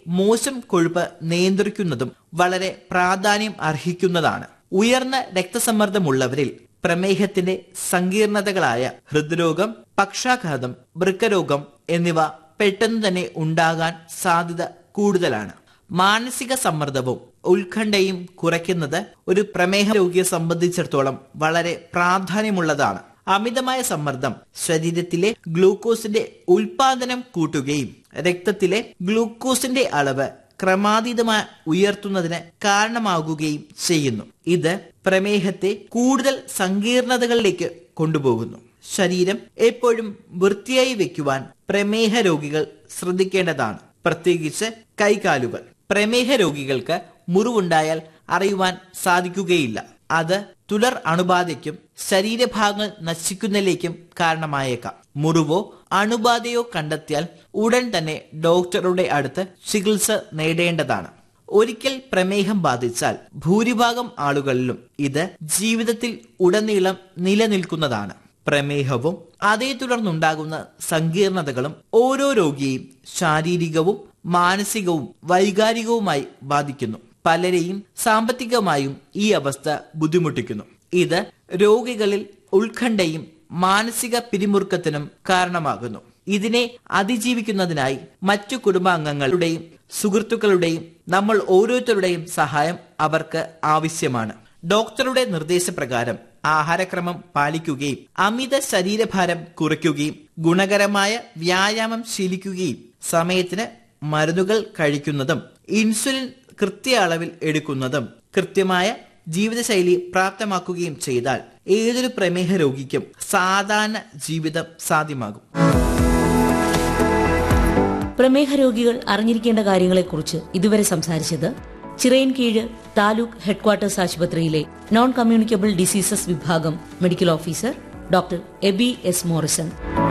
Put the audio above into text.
മോശം കൊഴുപ്പ് നിയന്ത്രിക്കുന്നതും വളരെ പ്രാധാന്യം അർഹിക്കുന്നതാണ് ഉയർന്ന രക്തസമ്മർദ്ദമുള്ളവരിൽ പ്രമേഹത്തിന്റെ സങ്കീർണതകളായ ഹൃദ്രോഗം പക്ഷാഘാതം വൃക്കരോഗം എന്നിവ പെട്ടെന്ന് തന്നെ ഉണ്ടാകാൻ സാധ്യത കൂടുതലാണ് മാനസിക സമ്മർദ്ദവും ഉത്കണ്ഠയും കുറയ്ക്കുന്നത് ഒരു പ്രമേഹ രോഗിയെ സംബന്ധിച്ചിടത്തോളം വളരെ പ്രാധാന്യമുള്ളതാണ് അമിതമായ സമ്മർദ്ദം ശരീരത്തിലെ ഗ്ലൂക്കോസിന്റെ ഉൽപാദനം കൂട്ടുകയും രക്തത്തിലെ ഗ്ലൂക്കോസിന്റെ അളവ് ക്രമാതീതമായി ഉയർത്തുന്നതിന് കാരണമാകുകയും ചെയ്യുന്നു ഇത് പ്രമേഹത്തെ കൂടുതൽ സങ്കീർണതകളിലേക്ക് കൊണ്ടുപോകുന്നു ശരീരം എപ്പോഴും വൃത്തിയായി വെക്കുവാൻ പ്രമേഹ രോഗികൾ ശ്രദ്ധിക്കേണ്ടതാണ് പ്രത്യേകിച്ച് കൈകാലുകൾ പ്രമേഹ രോഗികൾക്ക് മുറിവുണ്ടായാൽ അറിയുവാൻ സാധിക്കുകയില്ല അത് തുടർ അണുബാധയ്ക്കും ശരീരഭാഗങ്ങൾ നശിക്കുന്നതിലേക്കും കാരണമായേക്കാം മുറിവോ അണുബാധയോ കണ്ടെത്തിയാൽ ഉടൻ തന്നെ ഡോക്ടറുടെ അടുത്ത് ചികിത്സ നേടേണ്ടതാണ് ഒരിക്കൽ പ്രമേഹം ബാധിച്ചാൽ ഭൂരിഭാഗം ആളുകളിലും ഇത് ജീവിതത്തിൽ ഉടനീളം നിലനിൽക്കുന്നതാണ് പ്രമേഹവും അതേ തുടർന്നുണ്ടാകുന്ന സങ്കീർണതകളും ഓരോ രോഗിയെയും ശാരീരികവും മാനസികവും വൈകാരികവുമായി ബാധിക്കുന്നു പലരെയും സാമ്പത്തികമായും ഈ അവസ്ഥ ബുദ്ധിമുട്ടിക്കുന്നു ഇത് രോഗികളിൽ ഉത്കണ്ഠയും മാനസിക പിരിമുറുക്കത്തിനും കാരണമാകുന്നു ഇതിനെ അതിജീവിക്കുന്നതിനായി മറ്റു കുടുംബാംഗങ്ങളുടെയും സുഹൃത്തുക്കളുടെയും നമ്മൾ ഓരോരുത്തരുടെയും സഹായം അവർക്ക് ആവശ്യമാണ് ഡോക്ടറുടെ നിർദ്ദേശപ്രകാരം ആഹാരക്രമം പാലിക്കുകയും അമിത ശരീരഭാരം കുറയ്ക്കുകയും ഗുണകരമായ വ്യായാമം ശീലിക്കുകയും സമയത്തിന് മരുന്നുകൾ കഴിക്കുന്നതും ഇൻസുലിൻ കൃത്യ അളവിൽ എടുക്കുന്നതും കൃത്യമായ ജീവിതശൈലി പ്രാപ്തമാക്കുകയും ചെയ്താൽ ഏതൊരു പ്രമേഹ രോഗിക്കും സാധാരണ ജീവിതം സാധ്യമാകും പ്രമേഹ രോഗികൾ അറിഞ്ഞിരിക്കേണ്ട കാര്യങ്ങളെക്കുറിച്ച് ഇതുവരെ സംസാരിച്ചത് ചിറയൻകീഴ് താലൂക്ക് ഹെഡ്ക്വാർട്ടേഴ്സ് ആശുപത്രിയിലെ നോൺ കമ്മ്യൂണിക്കബിൾ ഡിസീസസ് വിഭാഗം medical officer doctor Abi S Morrison